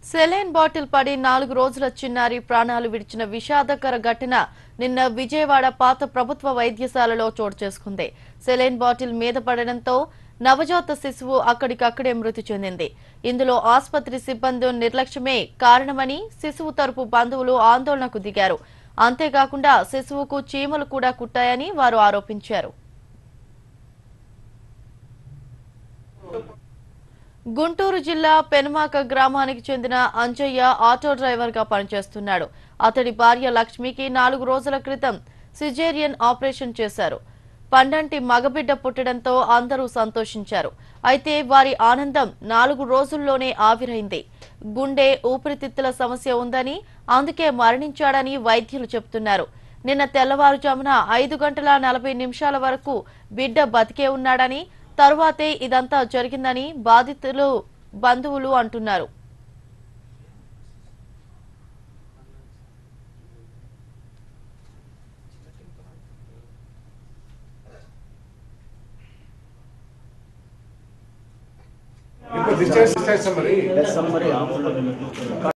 saline bottle పడి నాలుగు రోజుల చిన్నారి ప్రాణాలు విడిచిన విషాదకర ఘటన నిన్న విజయవాడ పాత ప్రభుత్వ వైద్యశాలలో చోటు చేసుకుంది సెలైన్ బాటిల్ మీద పడడంతో నవజాత శిశువు అక్కడికక్కడే మృతి చెందింది ఇందులో ఆసుపత్రి సిబ్బంది నిర్లక్ష్యమే కారణమని శిశువు తరపు బంధువులు ఆందోళనకు దిగారు అంతేకాకుండా శిశువుకు చీమలు కూడా కుట్టాయని వారు ఆరోపించారు గుంటూరు జిల్లా పెనుమాక గ్రామానికి చెందిన అంజయ్య ఆటో డ్రైవర్ గా పనిచేస్తున్నాడు అతడి భార్య లక్ష్మికి నాలుగు రోజుల క్రితం సిజేరియన్ ఆపరేషన్ చేశారు పండంటి మగబిడ్డ పుట్టడంతో అందరూ సంతోషించారు అయితే వారి ఆనందం నాలుగు రోజుల్లోనే ఆవిరైంది గుండె ఊపిరితిత్తుల సమస్య ఉందని అందుకే మరణించాడని వైద్యులు చెబుతున్నారు నిన్న తెల్లవారుజామున ఐదు గంటల నలభై నిమిషాల వరకు బిడ్డ బతికే ఉన్నాడని తరువాతే ఇదంతా జరిగిందని బాధితులు బంధువులు అంటున్నారు ఇప్పుడు డిశ్చార్జ్ చేస్తాం మరి సమ్మరీ